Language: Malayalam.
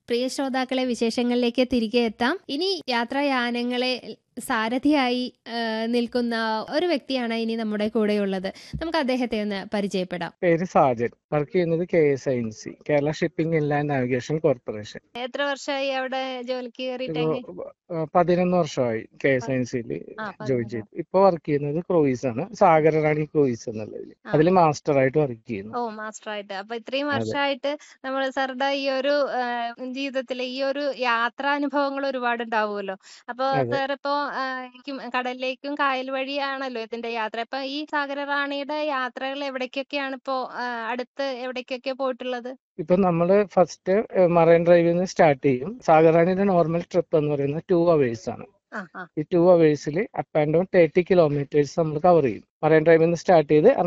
പ്രിയ ശ്രോതാക്കളെ വിശേഷങ്ങളിലേക്ക് തിരികെ എത്താം ഇനി യാത്രായാനങ്ങളെ സാരഥിയായി ആ, നിൽക്കുന്ന ഒരു വ്യക്തിയാണ് ഇനി നമ്മുടെ കൂടെയുള്ളത് നമുക്ക് അദ്ദേഹത്തെ ഒന്ന് പരിചയപ്പെടാം പേര് സാജൻ വർക്ക് ചെയ്യുന്നത് K S I N C Kerala shipping inland navigation corporation എത്ര വർഷമായി അവിടെ ജോലിക്ക് കയറിയിട്ട് ഇപ്പൊ ആ, പതിനൊന്ന് വർഷമായി കെ എസ് ഐ എൻ സിയിൽ ആ, ജോയിൻ പതിനൊന്ന്. ചെയ്തു ഇപ്പൊ വർക്ക് ചെയ്യുന്നത് ക്രൂയിസ് ആണ് സാഗര റാണി ക്രൂയിസ് എന്നുള്ളതിൽ ആ. അതിൽ മാസ്റ്റർ ആയിട്ട് വർക്ക് ചെയ്യുന്നു ഓ മാസ്റ്റർ ആയിട്ട് അപ്പൊ ഇത്രയും അതെ. വർഷമായിട്ട് നമ്മൾ സാറുടെ ഈ ഒരു ആ, ജീവിതത്തിലെ ഈ ഒരു യാത്രാനുഭവങ്ങൾ ഒരുപാട് ഉണ്ടാവുമല്ലോ അപ്പൊ അതെ. സാർ ഇപ്പോ ആ, എനിക്കും കടലിലേക്കും കായൽ വഴിയാണല്ലോ ഇതിന്റെ യാത്ര അപ്പൊ ഈ സാഗര റാണിയുടെ യാത്രകൾ എവിടേക്കൊക്കെയാണ് ഇപ്പോ ആ, അടുത്ത് എവിടേക്കൊക്കെ പോയിട്ടുള്ളത് ഇപ്പൊ നമ്മള് ഫസ്റ്റ് മറൈൻ ഡ്രൈവിൽ നിന്ന് സ്റ്റാർട്ട് ചെയ്യും സാഗർ റാണിയുടെ നോർമൽ ട്രിപ്പ് എന്ന് പറയുന്നത് ടു അവേഴ്സ് ആണ് ആ ആ ഈ ടു അവേഴ്സിൽ up and down thirty kilometres നമ്മൾ കവർ ചെയ്യും മറൈൻ ഡ്രൈവിൽ നിന്ന് സ്റ്റാർട്ട് ചെയ്ത്